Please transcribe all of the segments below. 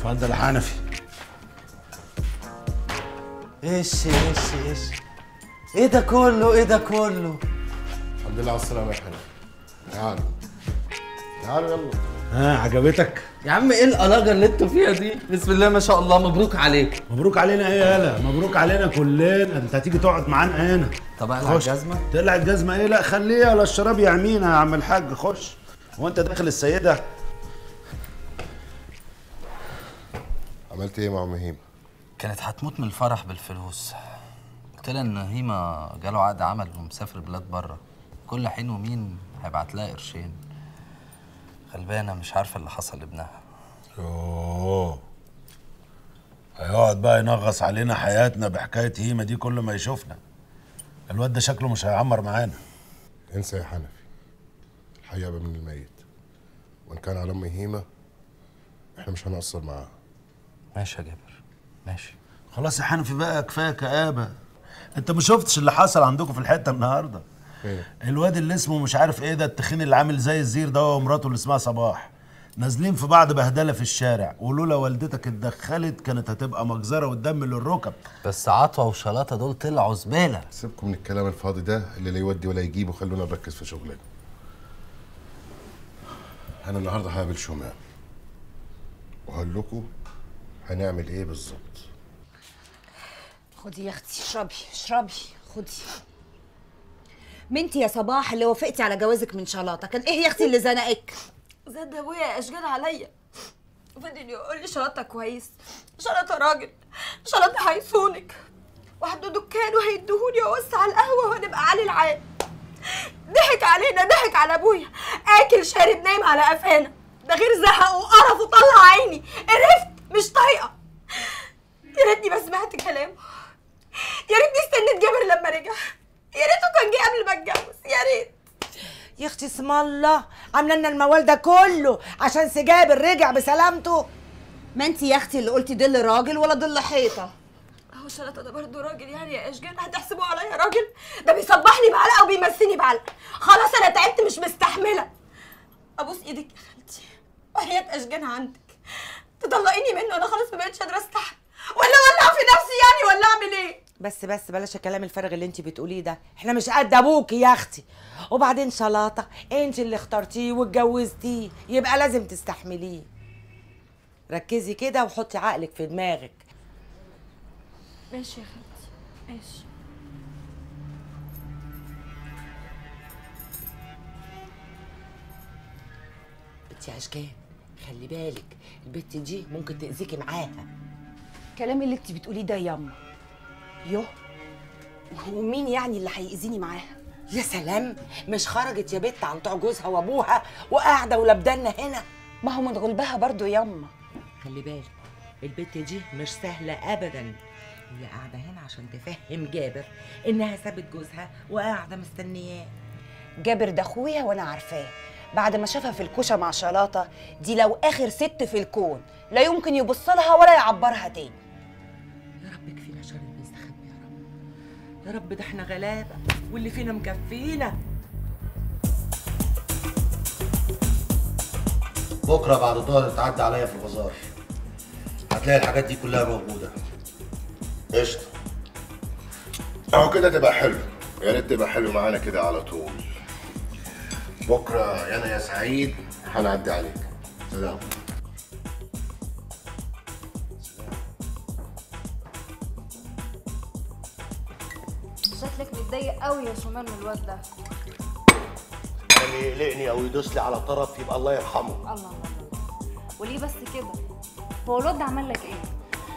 اتفضل يا حنفي ايش ايش ايش ايه ده كله ايه ده كله الحمد لله على السلامة يا حنفي تعالوا تعالوا يلا ها عجبتك يا عم ايه القلاجه اللي انتوا فيها دي بسم الله ما شاء الله مبروك عليك مبروك علينا ايه يالا مبروك علينا كلنا انت هتيجي تقعد معانا هنا طب اقلع خش. الجزمه تقلع الجزمه ايه لا خليها ولا الشراب يعمينا يا عم الحاج خش هو انت داخل السيده عملت ايه مع ام هيمة؟ كانت هتموت من الفرح بالفلوس قلت لها ان هيما جاله عقد عمل ومسافر بلاد بره كل حين ومين هيبعت لها قرشين غلبانه مش عارفه اللي حصل لابنها اوه هيقعد بقى ينغص علينا حياتنا بحكايه هيمه دي كل ما يشوفنا الواد ده شكله مش هيعمر معانا انسى يا حنفي الحقيقة من الميت وان كان على ام هيمة احنا مش هنقصر معاها ماشي يا جابر ماشي خلاص يا حنفي بقى كفايه كآبه انت ما شفتش اللي حصل عندكم في الحته النهارده ايه الواد اللي اسمه مش عارف ايه ده التخين اللي عامل زي الزير ده هو ومراته اللي اسمها صباح نازلين في بعض بهدله في الشارع ولولا والدتك اتدخلت كانت هتبقى مجزره والدم للركب بس عطوه وشلاطه دول طلعوا زباله سيبكم من الكلام الفاضي ده اللي لا يودي ولا يجيب وخلونا نركز في شغلنا انا النهارده هقابل شمام وهقول لكم هنعمل ايه بالظبط خدي يا اختي اشربي اشربي خدي بنتي يا صباح اللي وافقتي على جوازك من شلاطه كان ايه يا اختي اللي زنقك زاد ابويا اشجان عليا فضل يقول لي شلاطه كويس شلاطه راجل شلاطه هيصونك وعنده دكان وهيديهولي واوسع القهوه وهنبقى علي العال ضحك علينا ضحك على ابويا اكل شارب نايم على قفانا ده غير زهق وقرف وطلع عيني قرفت مش طايقه يا ريتني ما سمعت كلامه يا ريتني استنيت جابر لما رجع يا ريته كان جه قبل ما اتجوز يا ريت يا اختي اسم الله عامله لنا الموال ده كله عشان سجابر رجع بسلامته ما انت يا اختي اللي قلتي ضل راجل ولا ضل حيطه هو الشلاطه ده برضه راجل يعني يا اشجان هتحسبوه عليا راجل ده بيصبحني بعلقه وبيمسني بعلقه خلاص انا تعبت مش مستحمله ابوس ايدك يا خالتي وحياه اشجان عندك تطلقيني منه انا خلاص ما بقتش قادره استحمل ولا ولع في نفسي يعني ولا اعمل ايه بس بس بلاش الكلام الفارغ اللي انت بتقوليه ده احنا مش قد ابوكي يا اختي وبعدين شلاطه انت اللي اخترتيه واتجوزتيه يبقى لازم تستحمليه ركزي كده وحطي عقلك في دماغك ماشي يا خالتي ماشي انت يا اشكال خلي بالك البت دي ممكن تاذيكي معاها الكلام اللي انت بتقوليه ده ياما يوه ومين يعني اللي هيأذيني معاها يا سلام مش خرجت يا بت عن طوع جوزها وابوها وقاعده ولبدنا هنا ما هو من غلبها برضه ياما خلي بالك البت دي مش سهله ابدا هي قاعده هنا عشان تفهم جابر انها سابت جوزها وقاعده مستنياه جابر ده اخويا وانا عارفاه بعد ما شافها في الكوشه مع شلاطه دي لو اخر ست في الكون لا يمكن يبص لها ولا يعبرها تاني يا رب كفينا شر المستخبي يا رب يا رب ده احنا غلابه واللي فينا مكفينا بكره بعد الظهر تعدي عليا في البازار هتلاقي الحاجات دي كلها موجوده قشطة اهو كده تبقى حلو يا ريت تبقى حلو معانا كده على طول بكره يا انا يا سعيد هنعدي عليك سلام شكلك متضايق قوي يا شمال من الواد ده اللي يقلقني او يدوس لي على طرف يبقى الله يرحمه الله الله الله وليه بس كده هو الواد ده عمل لك ايه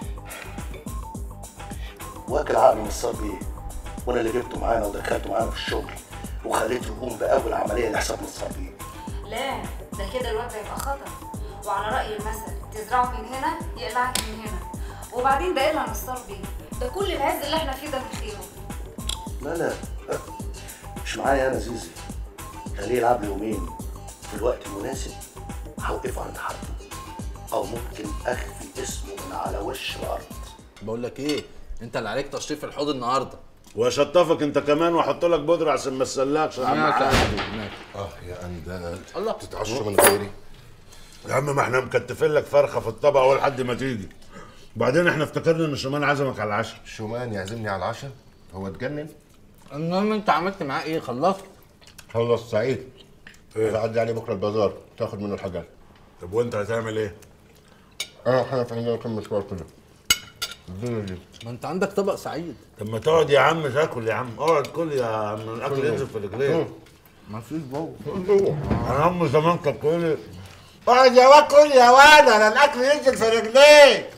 واكل عقله من الصار بيه وانا اللي جبته معانا ودخلته معانا في الشغل وخليته يقوم باول عمليه لحساب نصار بيه لا ده كده الواد ده يبقى خطر وعلى رأي المثل تزرعه من هنا يقلعك من هنا وبعدين ده الا نصار بيه ده كل العز اللي احنا فيه ده من خيره لا لا لا. مش معايا انا زيزي خليه يلعب لي يومين في الوقت المناسب هوقفه عند حد او ممكن اخفي اسمه من على وش الارض بقول لك ايه انت اللي عليك تشريف الحوض النهارده واشطفك انت كمان واحط لك بودره عشان ما تسلكش يا عم ماشي يا حاج. حبيبي ماشي اه يا اندال الله. تتعشوا من غيري يا عم ما احنا مكتفين لك فرخه في الطبق اول لحد ما تيجي وبعدين احنا افتكرنا ان شومان عزمك على العشاء شومان يعزمني على العشاء هو اتجنن المهم انت عملت معاه ايه خلصت خلص سعيد هعدي عليه بكره البازار تاخد منه الحاجات طب وانت هتعمل ايه؟ اه احنا في عندنا كم مشوار كده الدنيا دي ما انت عندك طبق سعيد طب ما تقعد يا عم تاكل يا عم اقعد كل يا عم الاكل ينزل في رجليك ما فيش جوه انا عم زمان كانت تقول لي اقعد يا واد كل يا واد انا الاكل ينزل في رجليك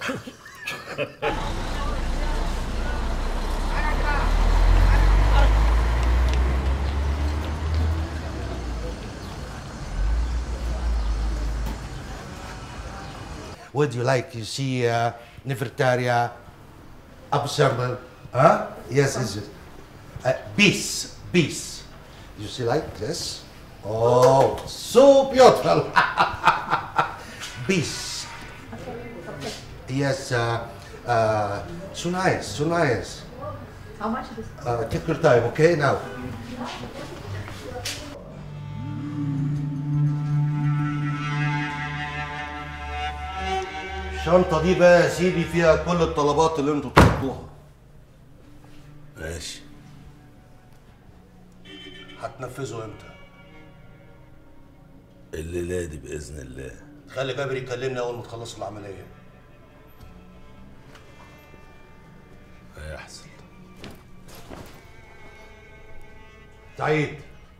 Would you like to see uh, Nefertaria observer? Huh? Yes, is it? Uh, beast, beast. You see like this? Oh, so beautiful. beast. Yes, uh, uh, so nice, so nice. How much is Uh, take your time, okay? Now. الشنطة دي بقى يا سيدي فيها كل الطلبات اللي انتوا طلبتوها ماشي هتنفذوا امتى؟ الليله دي باذن الله خلي جابر يكلمني اول ما تخلصوا العملية هيحصل سعيد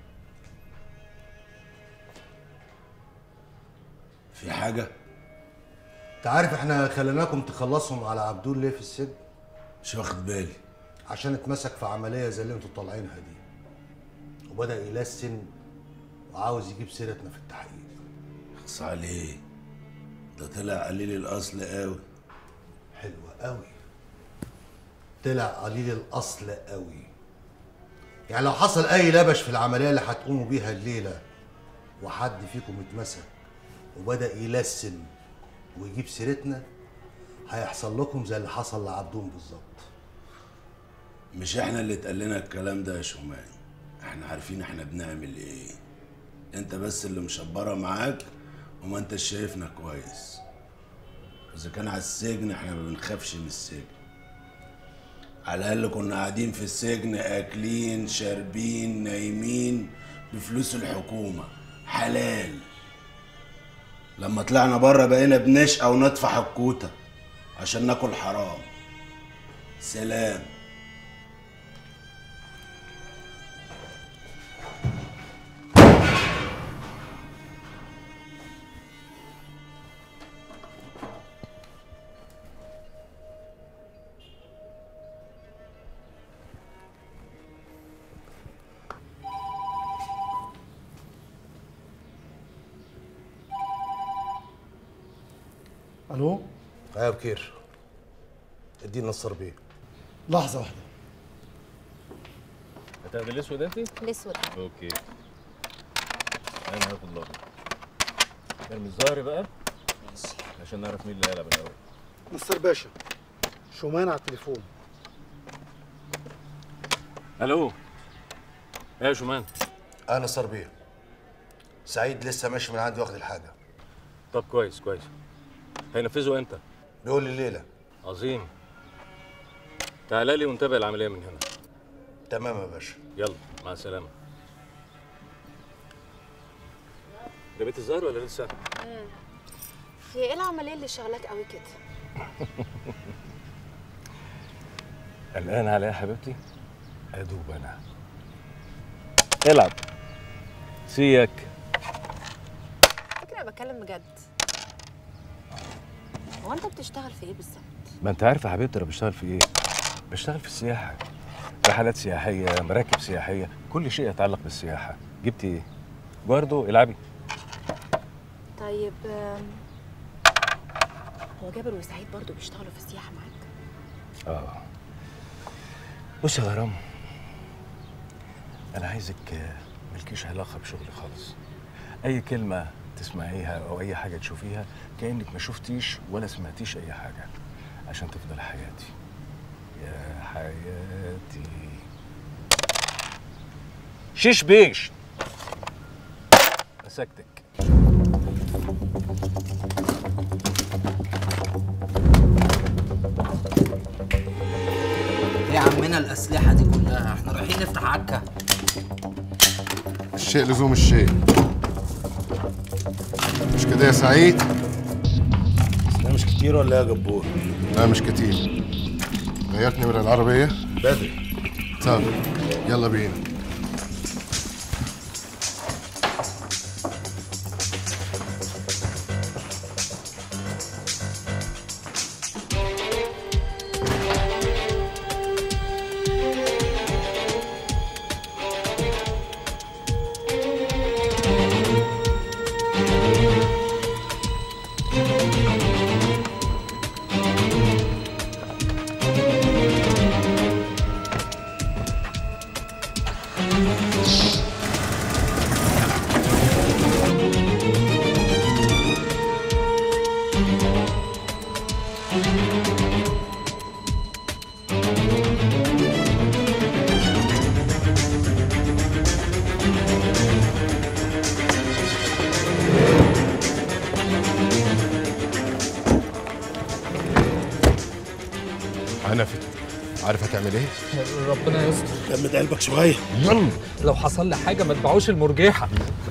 في حاجه انت عارف احنا خليناكم تخلصوا على عبدول ليه في السجن؟ مش واخد بالي عشان اتمسك في عملية زي اللي انتوا طالعينها دي وبدأ يلسن وعاوز يجيب سيرتنا في التحقيق اخص عليه ده طلع قليل الاصل قوي حلوة قوي طلع قليل الأصل قوي يعني لو حصل أي لبش في العملية اللي هتقوموا بيها الليلة وحد فيكم اتمسك وبدأ يلسن ويجيب سيرتنا هيحصل لكم زي اللي حصل لعبدون بالظبط مش احنا اللي اتقال لنا الكلام ده يا شومان احنا عارفين احنا بنعمل ايه انت بس اللي مشبره معاك وما انت شايفنا كويس اذا كان على السجن احنا ما بنخافش من السجن على الاقل كنا قاعدين في السجن اكلين شاربين نايمين بفلوس الحكومه حلال لما طلعنا بره بقينا بنشقى وندفع الكوته عشان ناكل حرام سلام الو يا بكير ادينا الصربيه لحظه واحده هتاخدي الاسود انت؟ الاسود اوكي انا هاخد الابيض ارمي الظهري بقى عشان نعرف مين اللي هيلعب الاول مستر باشا شومان على التليفون الو ايه يا شومان انا صربيه سعيد لسه ماشي من عندي واخد الحاجه طب كويس كويس هينفذوا امتى؟ بيقول لي الليله عظيم تعالى لي ونتابع العمليه من هنا تمام يا باشا يلا مع السلامه ده بيت الزهر ولا لسه؟ هي ايه العمليه اللي شغلاك قوي كده قلقان عليا يا حبيبتي؟ ادوب انا العب سيك فكرة بتكلم بجد هو انت بتشتغل في ايه بالظبط ما انت عارف يا حبيبتي انا بشتغل في ايه؟ بشتغل في السياحة رحلات سياحية مراكب سياحية كل شيء يتعلق بالسياحة جبتي ايه؟ برضه العبي طيب آم، هو جابر وسعيد برضو بيشتغلوا في السياحه معاك اه بص يا غرام انا عايزك آه، ملكيش علاقة بشغلي خالص اي كلمة تسمعيها او اي حاجة تشوفيها كأنك ما شفتيش ولا سمعتيش اي حاجة عشان تفضل حياتي يا حياتي شيش بيش مسكتك علينا الاسلحه دي كلها احنا رايحين نفتح عكه الشيء لزوم الشيء مش كده يا سعيد ده مش كتير ولا ايه يا جبور لا مش كتير غيرت نمرة العربية بدري طب يلا بينا حنفي عارف هتعمل ايه؟ ربنا يستر جمد قلبك شويه يلا لو حصل لي حاجه ما تبيعوش المرجيحه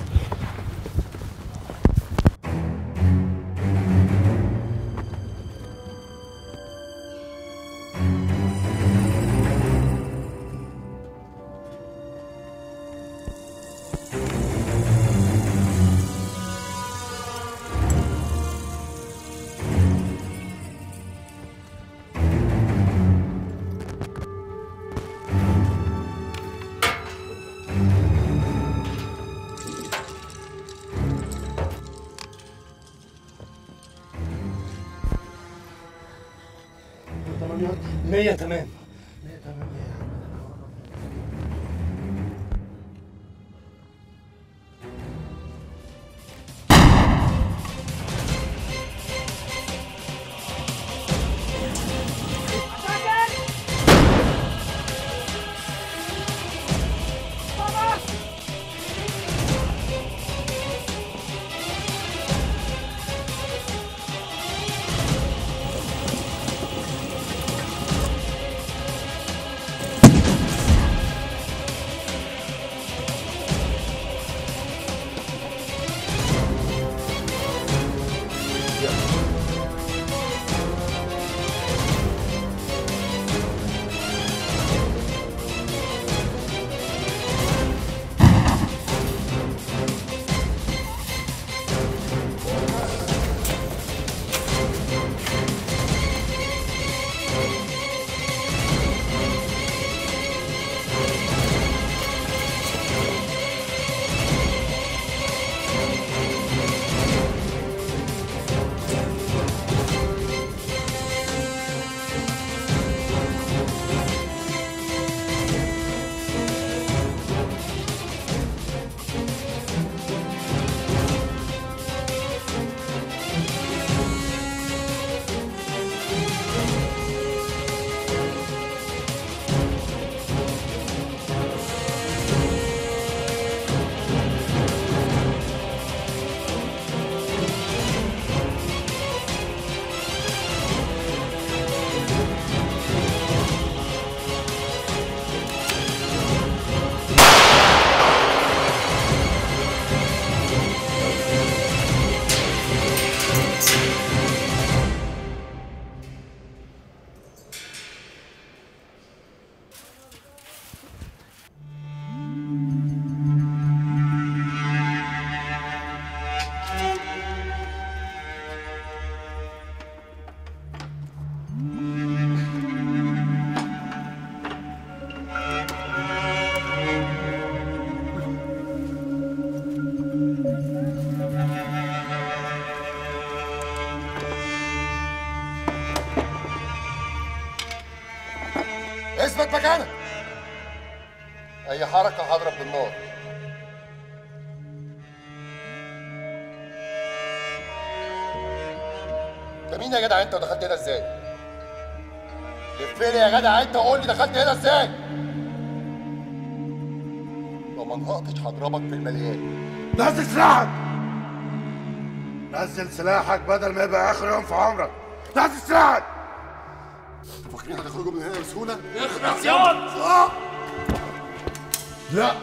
مية تمام اثبت مكانك اي حركة هضرب بالنار انت مين يا جدع انت ودخلت هنا ازاي؟ لفني يا جدع انت وقول لي دخلت هنا ازاي؟ لو ما نطقتش هضربك في المليان نزل سلاحك نزل سلاحك بدل ما يبقى اخر يوم في عمرك نزل سلاحك فاكرين هتخرجوا من هنا بسهوله؟ اخلص ياض لا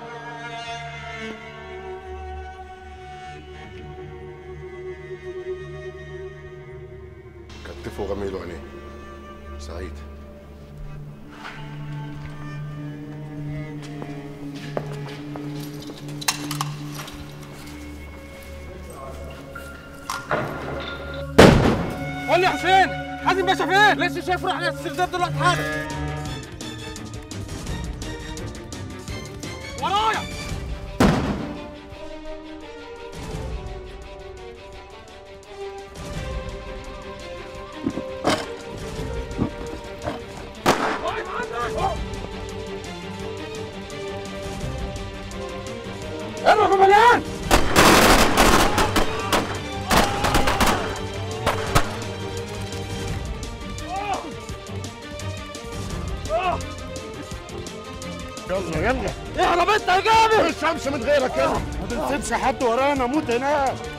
كتفوا وغميلوا عينيه سعيد قول لي يا حسين حازم باشا فين؟ لسه شايف روح على الاسترداد دلوقتي حالا ورايا يلا يا مليان يلا يلا اهرب انت يا جابر الشمس من غيرك يلا ما تنسيبش حد ورانا موت هناك